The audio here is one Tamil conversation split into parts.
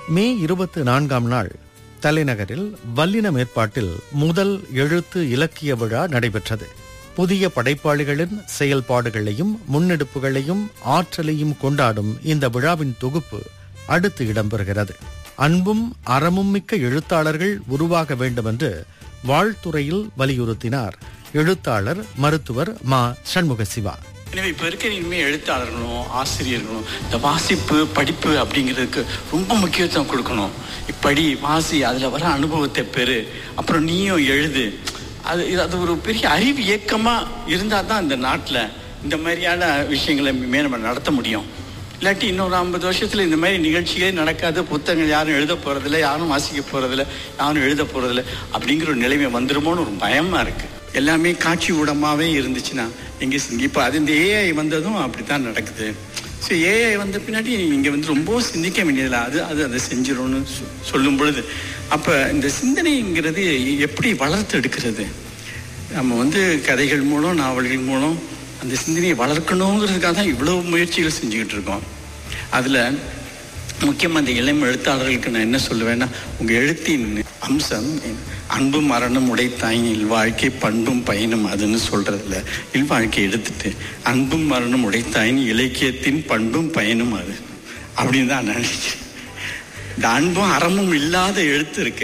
மே இருபத்து நான்காம் நாள் தலைநகரில் வல்லின மேற்பாட்டில் முதல் எழுத்து இலக்கிய விழா நடைபெற்றது புதிய படைப்பாளிகளின் செயல்பாடுகளையும் முன்னெடுப்புகளையும் ஆற்றலையும் கொண்டாடும் இந்த விழாவின் தொகுப்பு அடுத்து இடம்பெறுகிறது அன்பும் அறமும் மிக்க எழுத்தாளர்கள் உருவாக வேண்டும் என்று வாழ்த்துறையில் வலியுறுத்தினார் எழுத்தாளர் மருத்துவர் மா சண்முக சிவா எனவே இப்போ இருக்கிற இனிமேல் எழுத்தாளர்களும் ஆசிரியர்களும் இந்த வாசிப்பு படிப்பு அப்படிங்கிறதுக்கு ரொம்ப முக்கியத்துவம் கொடுக்கணும் இப்படி வாசி அதில் வர அனுபவத்தை பெறு அப்புறம் நீயும் எழுது அது இது- அது ஒரு பெரிய அறிவு இயக்கமாக இருந்தால் தான் இந்த நாட்டில் இந்த மாதிரியான விஷயங்களை மே நம்ம நடத்த முடியும் இல்லாட்டி இன்னொரு ஐம்பது வருஷத்துல இந்த மாதிரி நிகழ்ச்சிகளே நடக்காது புத்தகங்கள் யாரும் எழுத போறதில்ல யாரும் வாசிக்க போறதில்ல யாரும் எழுத போறதில்ல அப்படிங்கிற ஒரு நிலைமை வந்துருமோன்னு ஒரு பயமா இருக்கு எல்லாமே காட்சி ஊடமாவே இருந்துச்சுன்னா எங்க இப்போ அது இந்த ஏஐ வந்ததும் அப்படித்தான் நடக்குது ஸோ ஏஐ வந்த பின்னாடி இங்கே வந்து ரொம்ப சிந்திக்க வேண்டியதில்லை அது அது அதை செஞ்சிரும்னு சொ- சொல்லும் பொழுது அப்போ இந்த சிந்தனைங்கிறது எப்படி வளர்த்து எடுக்கிறது நம்ம வந்து கதைகள் மூலம் நாவல்கள் மூலம் அந்த சிந்தனையை வளர்க்கணுங்கிறதுக்காக தான் இவ்வளவு முயற்சிகள் செஞ்சுக்கிட்டு இருக்கோம் அதில் முக்கியமாக அந்த இளம் எழுத்தாளர்களுக்கு நான் என்ன சொல்லுவேன்னா உங்கள் எழுத்தின் அம்சம் அன்பும் மரணம் உடைத்தாயின் இல்வாழ்க்கை பண்பும் பயனும் அதுன்னு சொல்றதில்ல இல்வாழ்க்கை எடுத்துட்டு அன்பும் மரணம் உடைத்தாயின் இலக்கியத்தின் பண்பும் பயனும் அது அப்படின்னு தான் நான் நினைச்சேன் இந்த அன்பும் அறமும் இல்லாத எழுத்து இருக்க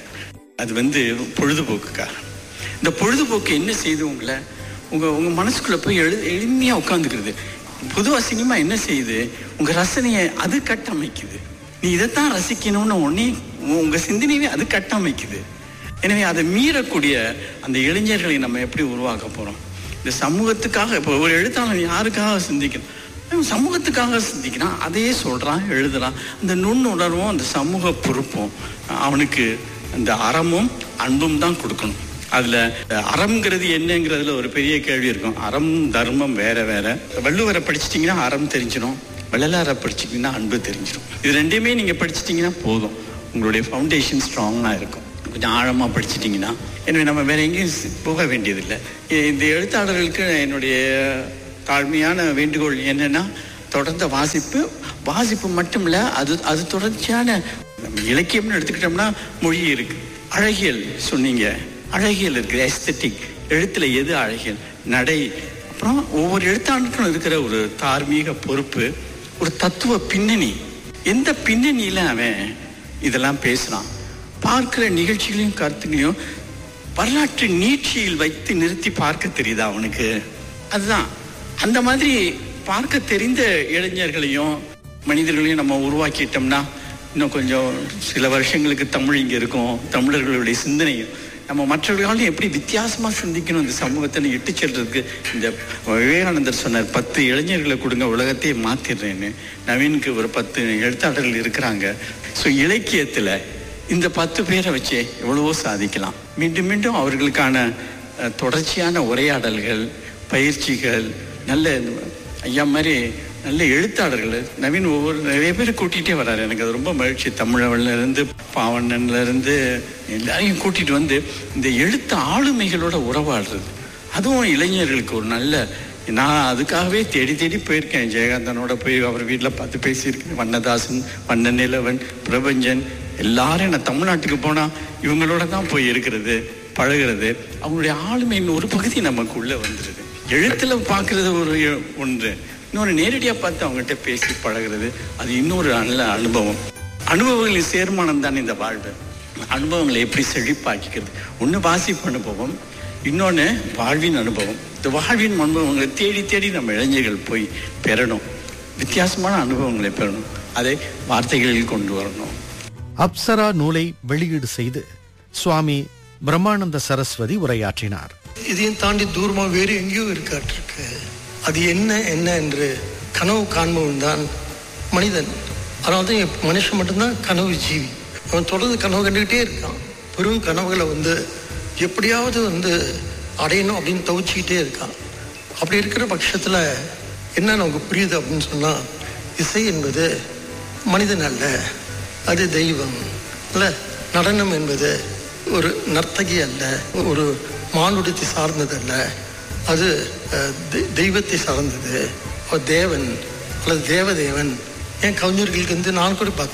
அது வந்து பொழுதுபோக்குக்கா இந்த பொழுதுபோக்கு என்ன செய்யுது உங்களை உங்க உங்க மனசுக்குள்ள போய் எழு எளிமையா உட்காந்துக்கிறது பொதுவா சினிமா என்ன செய்யுது உங்க ரசனையை அது கட்டமைக்குது நீ இதைத்தான் ரசிக்கணும்னு உடனே உ- உங்க சிந்தனையே அது கட்டமைக்குது எனவே அதை மீறக்கூடிய அந்த இளைஞர்களை நம்ம எப்படி உருவாக்க போறோம் இந்த சமூகத்துக்காக இப்போ ஒரு எழுத்தாளர் யாருக்காக சிந்திக்கணும் அவன் சமூகத்துக்காக சிந்திக்கிறான் அதையே சொல்றான் எழுதுறான் அந்த நுண்ணுணர்வும் அந்த சமூக பொறுப்பும் அவனுக்கு அந்த அறமும் அன்பும் தான் கொடுக்கணும் அதுல அஹ், அறம்ங்கிறது என்னங்கிறதுல ஒரு பெரிய கேள்வி இருக்கும் அறம் தர்மம் வேற வேற வள்ளுவரை படிச்சிட்டிங்கன்னா அறம் தெரிஞ்சிடும் வள்ளலாரை படிச்சிட்டிங்கன்னா அன்பு தெரிஞ்சிடும் இது ரெண்டையுமே நீங்க படிச்சிட்டிங்கன்னா போதும் உங்களுடைய ஃபவுண்டேஷன் ஸ்ட்ராங்காக இருக்கும் கொஞ்சம் ஆழமாக படிச்சிட்டிங்கன்னா எனவே நம்ம வேற எங்கேயும் சி- போக வேண்டியதில்லை இ- இந்த எழுத்தாளர்களுக்கு என்னுடைய தாழ்மையான வேண்டுகோள் என்னன்னா தொடர்ந்த வாசிப்பு வாசிப்பு மட்டும் இல்ல அது அது தொடர்ச்சியான நம்ம இலக்கியம்னு எடுத்துக்கிட்டோம்னா மொழி இருக்கு அழகியல் சொன்னீங்க அழகியல் இருக்கு எஸ்தட்டிக் எழுத்துல எது அழகியல் நடை அப்புறம் ஒவ்வொரு எழுத்தாளருக்கும் இருக்கிற ஒரு தார்மீக பொறுப்பு ஒரு தத்துவ பின்னணி எந்த பின்னணியில அவன் இதெல்லாம் பேசுறான் பார்க்கிற நிகழ்ச்சிகளையும் கருத்துகளையும் வரலாற்று நீட்சியில் வைத்து நிறுத்தி பார்க்க தெரியுதா அவனுக்கு அதுதான் அந்த மாதிரி பார்க்க தெரிந்த இளைஞர்களையும் மனிதர்களையும் நம்ம உருவாக்கிட்டோம்னா இன்னும் கொஞ்சம் சில வருஷங்களுக்கு தமிழ் இங்க இருக்கும் தமிழர்களுடைய சிந்தனையும் நம்ம மற்றவர்களாலும் எப்படி வித்தியாசமா சிந்திக்கணும் இந்த சமூகத்தை இட்டு செல்றதுக்கு இந்த விவேகானந்தர் சொன்னார் பத்து இளைஞர்களை கொடுங்க உலகத்தையே மாத்திடுறேன்னு நவீனுக்கு ஒரு பத்து எழுத்தாளர்கள் இருக்கிறாங்க ஸோ இலக்கியத்துல இந்த பத்து பேரை வச்சு எவ்வளவோ சாதிக்கலாம் மீண்டும் மீண்டும் அவர்களுக்கான அஹ், தொடர்ச்சியான உரையாடல்கள் பயிற்சிகள் நல்ல ஐயா மாதிரி நல்ல எழுத்தாளர்கள் நவீன் ஒவ்வொரு நிறைய பேர் கூட்டிகிட்டே வராரு எனக்கு அது ரொம்ப மகிழ்ச்சி தமிழவன்ல இருந்து பாவண்ணன்ல இருந்து எல்லாரையும் கூட்டிட்டு வந்து இந்த எழுத்து ஆளுமைகளோட உறவாடுறது அதுவும் இளைஞர்களுக்கு ஒரு நல்ல நான் அதுக்காகவே தேடி தேடி போயிருக்கேன் ஜெயகாந்தனோட போய் அவர் வீட்டில் பார்த்து பேசியிருக்கேன் வண்ணதாசன் வண்ண நிலவன் பிரபஞ்சன் எல்லாரும் நான் தமிழ்நாட்டுக்கு போனால் இவங்களோட தான் போய் இருக்கிறது பழகுறது அவங்களுடைய ஆளுமையின் ஒரு பகுதி நமக்குள்ள வந்துடுது எழுத்துல பார்க்கறது ஒரு எ- ஒன்று இன்னொரு நேரடியாக பார்த்து அவங்ககிட்ட பேசி பழகுறது அது இன்னொரு நல்ல அனுபவம் அனுபவங்களின் சேர்மானம் தான் இந்த வாழ்வு அனுபவங்களை எப்படி செழிப்பாக்கிக்கிறது ஒன்று வாசிப்பு அனுபவம் இன்னொன்று வாழ்வின் அனுபவம் இந்த வாழ்வின் அனுபவங்களை தேடி தேடி நம்ம இளைஞர்கள் போய் பெறணும் வித்தியாசமான அனுபவங்களை பெறணும் அதை வார்த்தைகளில் கொண்டு வரணும் அப்சரா நூலை வெளியீடு செய்து சுவாமி பிரம்மானந்த சரஸ்வதி உரையாற்றினார் இதையும் தாண்டி தூரமா வேறு எங்கேயோ இருக்காட்டிருக்கு அது என்ன என்ன என்று கனவு காண்பவன் தான் மனிதன் அதனால தான் எப்- மனுஷன் மட்டும்தான் கனவு ஜீவி அவன் தொடர்ந்து கனவு கண்டுக்கிட்டே இருக்கான் பெரும் கனவுகளை வந்து எப்படியாவது வந்து அடையணும் அப்படின்னு தவிச்சுக்கிட்டே இருக்கான் அப்படி இருக்கிற பட்சத்தில் என்ன நமக்கு புரியுது அப்படின்னு சொன்னால் இசை என்பது மனிதன் அல்ல அது தெய்வம் இல்லை நடனம் என்பது ஒரு நர்த்தகி அல்ல ஒரு மானுடத்தை சார்ந்தது அல்ல அது அஹ், தெ- தெய்வத்தை சார்ந்தது அவர் தேவன் அல்லது தேவதேவன் ஏன் கவிஞர்களுக்கு வந்து நான் கூட பார்த்தேன்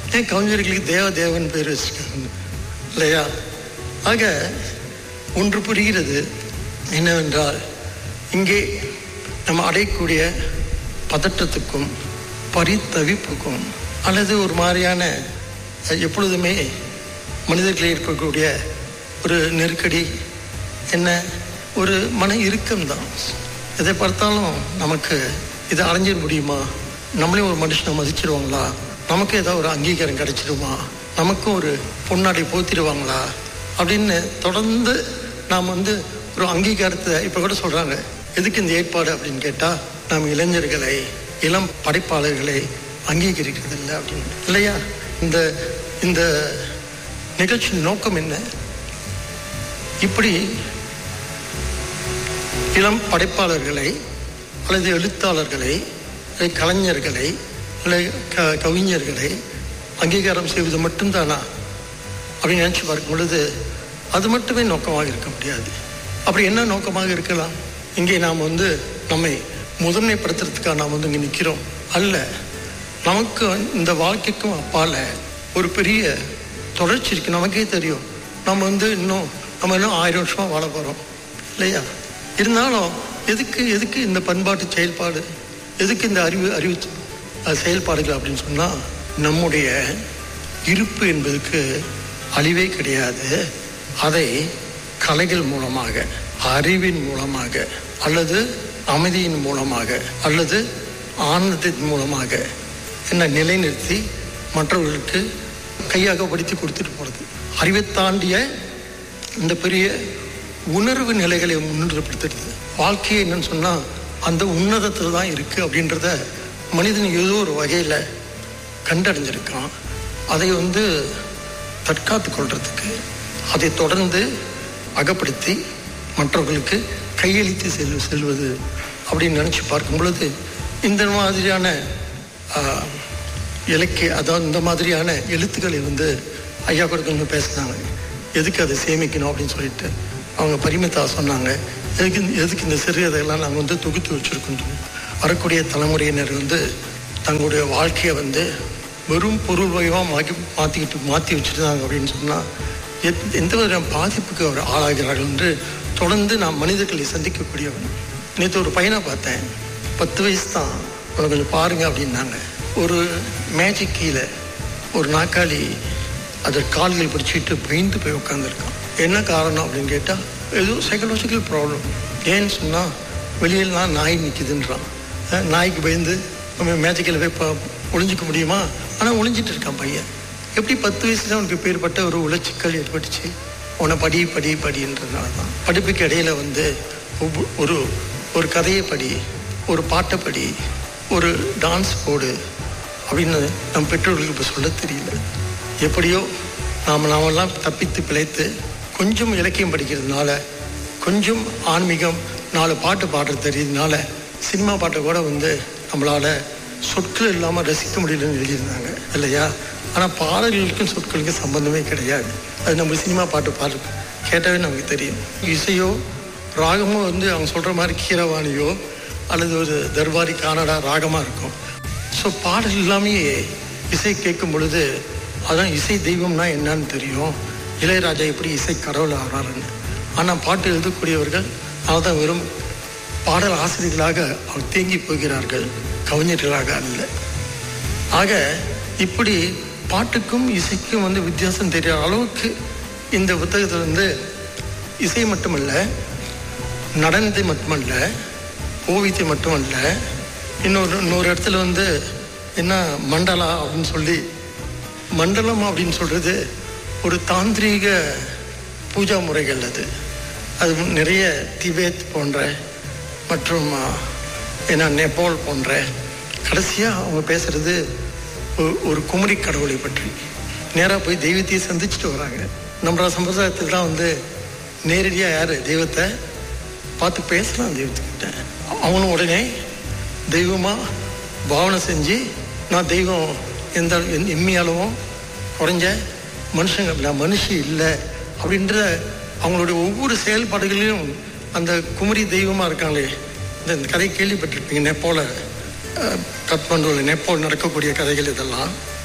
ஏன் கவிஞர்களுக்கு தேவ தேவன் பேர் வச்சிருக்காங்க இல்லையா ஆக ஒன்று புரிகிறது என்னவென்றால் இங்கே நம்ம அடையக்கூடிய பதற்றத்துக்கும் பரித்தவிப்புக்கும் அல்லது ஒரு மாதிரியான அஹ், எப்பொழுதுமே மனிதர்களில் இருக்கக்கூடிய ஒரு நெருக்கடி என்ன ஒரு மன இறுக்கம் தான் எதை பார்த்தாலும் நமக்கு இதை அடைஞ்சிட முடியுமா நம்மளையும் ஒரு மனுஷனை மதிச்சிடுவாங்களா நமக்கு ஏதாவது ஒரு அங்கீகாரம் கிடைச்சிடுமா நமக்கும் ஒரு பொன்னாடை போத்திடுவாங்களா அப்படின்னு தொடர்ந்து நாம் வந்து ஒரு அங்கீகாரத்தை இப்போ கூட சொல்கிறாங்க எதுக்கு இந்த ஏற்பாடு அப்படின்னு கேட்டால் நாம் இளைஞர்களை இளம் படைப்பாளர்களை அங்கீகரிக்கிறது இல்லை அப்படின்னு இல்லையா இந்த இந்த நிகழ்ச்சியின் நோக்கம் என்ன இப்படி இளம் படைப்பாளர்களை அல்லது எழுத்தாளர்களை அல்லது கலைஞர்களை அல்லது க கவிஞர்களை அங்கீகாரம் செய்வது மட்டும்தானா அப்படின்னு நினச்சி பார்க்கும் பொழுது அது மட்டுமே நோக்கமாக இருக்க முடியாது அப்படி என்ன நோக்கமாக இருக்கலாம் இங்கே நாம் வந்து நம்மை முதன்மைப்படுத்துறதுக்காக நாம் வந்து இங்கே நிற்கிறோம் அல்ல நமக்கு இந்த வாழ்க்கைக்கும் அப்பால ஒரு பெரிய தொடர்ச்சி இருக்கு நமக்கே தெரியும் நம்ம வந்து இன்னும் நம்ம இன்னும் ஆயிரம் வருஷமா வாழ போகிறோம் இல்லையா இருந்தாலும் எதுக்கு எதுக்கு இந்த பண்பாட்டு செயல்பாடு எதுக்கு இந்த அறிவு அறிவு அஹ், செயல்பாடுகள் அப்படின்னு சொன்னால் நம்முடைய இருப்பு என்பதுக்கு அழிவே கிடையாது அதை கலைகள் மூலமாக அறிவின் மூலமாக அல்லது அமைதியின் மூலமாக அல்லது ஆனந்தத்தின் மூலமாக என்ன நிலைநிறுத்தி மற்றவர்களுக்கு கையாகப்படுத்தி கொடுத்துட்டு போகிறது அறிவை தாண்டிய இந்த பெரிய உணர்வு நிலைகளை முன்னிறுப்படுத்துறது வாழ்க்கையை என்னன்னு சொன்னால் அந்த உன்னதத்தில் தான் இருக்குது அப்படின்றத மனிதன் ஏதோ ஒரு வகையில் கண்டடைஞ்சிருக்கான் அதை வந்து தற்காத்து கொள்றதுக்கு அதை தொடர்ந்து அகப்படுத்தி மற்றவர்களுக்கு கையளித்து செல் செல்வது அப்படின்னு நினச்சி பார்க்கும் பொழுது இந்த மாதிரியான ஆஹ், இலக்கிய அதாவது இந்த மாதிரியான எழுத்துக்களை வந்து ஐயா கூட கொஞ்சம் பேசினாங்க எதுக்கு அதை சேமிக்கணும் அப்படின்னு சொல்லிட்டு அவங்க பரிமிதா சொன்னாங்க எதுக்கு இந்த- எதுக்கு இந்த சிறுகதையெல்லாம் நாங்கள் வந்து தொகுத்து வச்சுருக்கோம் வரக்கூடிய தலைமுறையினர் வந்து தங்களுடைய வாழ்க்கையை வந்து வெறும் பொருள் வயமாக மாற்றி மாற்றிக்கிட்டு மாற்றி வச்சுருந்தாங்க அப்படின்னு சொன்னால் எத் எந்த விதமான பாதிப்புக்கு அவர் ஆளாகிறார்கள் என்று தொடர்ந்து நாம் மனிதர்களை சந்திக்கக்கூடியவன் நேற்று ஒரு பையனை பார்த்தேன் பத்து வயசு தான் அவனை கொஞ்சம் பாருங்க அப்படின்னாங்க ஒரு மேஜிக் கீழே ஒரு நாக்காளி அதை கால்கள் பிடிச்சிட்டு பயந்து போய் உட்காந்துருக்கான் என்ன காரணம் அப்படின்னு கேட்டால் ஏதோ சைக்கலாஜிக்கல் ப்ராப்ளம் ஏன்னு சொன்னால் வெளியிலலாம் நாய் நிற்கிதுன்றான் அஹ் நாய்க்கு பயந்து நம்ம மேஜிக்கில் போய் ப- ஒளிஞ்சிக்க முடியுமா ஆனால் ஒளிஞ்சிட்டு இருக்கான் பையன் எப்படி பத்து வயசுல அவனுக்கு பேர்பட்ட ஒரு உளச்சிக்கல் ஏற்பட்டுச்சு உன்னை படி படி படின்றதுனால தான் படிப்புக்கு இடையில வந்து ஒவ்வொ- ஒரு ஒரு கதையை படி ஒரு பாட்டை படி ஒரு டான்ஸ் போடு அப்படின்னு நம் பெற்றோர்களுக்கு இப்போ சொல்ல தெரியல எப்படியோ நாம் நாமெல்லாம் தப்பித்து பிழைத்து கொஞ்சம் இலக்கியம் படிக்கிறதுனால கொஞ்சம் ஆன்மீகம் நாலு பாட்டு பாடுறது தெரியுதுனால சினிமா பாட்டை கூட வந்து நம்மளால் சொற்கள் இல்லாமல் ரசிக்க முடியலன்னு எழுதியிருந்தாங்க இல்லையா ஆனால் பாடல்களுக்கும் சொற்களுக்கும் சம்பந்தமே கிடையாது அது நம்ம சினிமா பாட்டு பாடு கேட்டாவே நமக்கு தெரியும் இசையோ ராகமோ வந்து அவங்க சொல்கிற மாதிரி கீரவாணியோ அல்லது ஒரு தர்பாரி கானடா ராகமாக இருக்கும் ஸோ பாடல் எல்லாமே இசை கேட்கும் பொழுது அதான் இசை தெய்வம்னா என்னன்னு தெரியும் இளையராஜா எப்படி இசை கடவுள் ஆகிறாருன்னு ஆனால் பாட்டு எழுதக்கூடியவர்கள் அதான் வெறும் பாடல் ஆசிரியர்களாக அவர் தேங்கி போகிறார்கள் கவிஞர்களாக அல்ல ஆக இப்படி பாட்டுக்கும் இசைக்கும் வந்து வித்தியாசம் தெரியாத அளவுக்கு இந்த புத்தகத்தில் வந்து இசை மட்டுமல்ல நடனத்தை மட்டுமல்ல ஓவியத்தை மட்டுமல்ல இன்னொரு இன்னொரு இடத்துல வந்து என்ன மண்டலா அப்படின்னு சொல்லி மண்டலம் அப்படின்னு சொல்றது ஒரு தாந்திரீக பூஜா முறைகள் அது அது நிறைய திபேத் போன்ற மற்றும் அஹ், என்ன நேபாள் போன்ற கடைசியாக அவங்க பேசுறது ஒரு- ஒரு குமரி கடவுளை பற்றி நேராக போய் தெய்வத்தையே சந்திச்சுட்டு வராங்க நம்ம சம்பிரதாயத்தில் தான் வந்து நேரடியாக யார் தெய்வத்தை பார்த்து பேசலாம் தெய்வத்துக்கிட்ட அவனும் உடனே தெய்வமாக பாவனை செஞ்சு நான் தெய்வம் எந்த எந்த எம்மியாலும் குறைஞ்ச மனுஷங்க நான் மனுஷி இல்லை அப்படின்ற அவங்களுடைய ஒவ்வொரு செயல்பாடுகளிலும் அந்த குமரி தெய்வமாக இருக்காங்களே இந்த இந்த கதை கேள்விப்பட்டிருப்பீங்க நேபாள அஹ், கத்மண்டுவில் நேபாள் நடக்கக்கூடிய கதைகள் இதெல்லாம்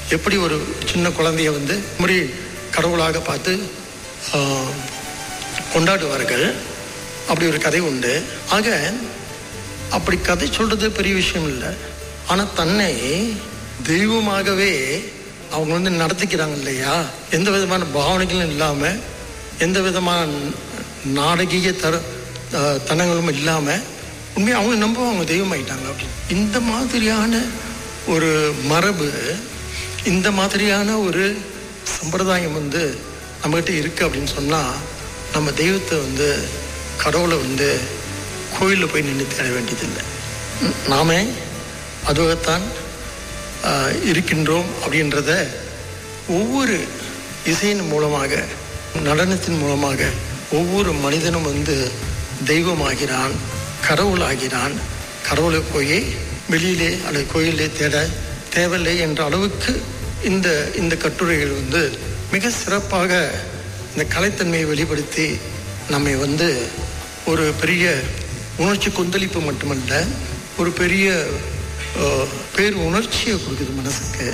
எப்படி ஒரு சின்ன குழந்தைய வந்து முறை கடவுளாக பார்த்து ஆ, கொண்டாடுவார்கள் அப்படி ஒரு கதை உண்டு ஆக அப்படி கதை சொல்றது பெரிய விஷயம் இல்லை ஆனா தன்னை தெய்வமாகவே அவங்க வந்து நடத்திக்கிறாங்க இல்லையா எந்த விதமான பாவனைகளும் இல்லாம எந்த விதமான நாடகீய தர அஹ், தனங்களும் இல்லாம உண்மையாக அவங்க நம்ப அவங்க தெய்வமாயிட்டாங்க அப்படின்னு இந்த மாதிரியான ஒரு மரபு இந்த மாதிரியான ஒரு சம்பிரதாயம் வந்து நம்மகிட்ட இருக்கு அப்படின்னு சொன்னா நம்ம தெய்வத்தை வந்து கடவுளை வந்து கோயிலில் போய் நின்று தேட வேண்டியதில்லை ம், நாமே அதுவாகத்தான் ஆஹ், இருக்கின்றோம் அப்படின்றத ஒவ்வொரு இசையின் மூலமாக நடனத்தின் மூலமாக ஒவ்வொரு மனிதனும் வந்து தெய்வமாகிறான் கடவுளாகிறான் கடவுளை போய் வெளியிலே அல்லது கோயிலே தேட தேவையில்லை என்ற அளவுக்கு இந்த இந்த கட்டுரைகள் வந்து மிக சிறப்பாக இந்த கலைத்தன்மையை வெளிப்படுத்தி நம்மை வந்து ஒரு பெரிய உணர்ச்சி கொந்தளிப்பு மட்டுமல்ல ஒரு பெரிய அஹ், பேர் உணர்ச்சியை கொடுக்குது மனசுக்கு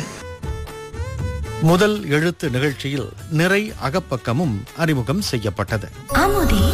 முதல் எழுத்து நிகழ்ச்சியில் நிறை அகப்பக்கமும் அறிமுகம் செய்யப்பட்டது அமுதே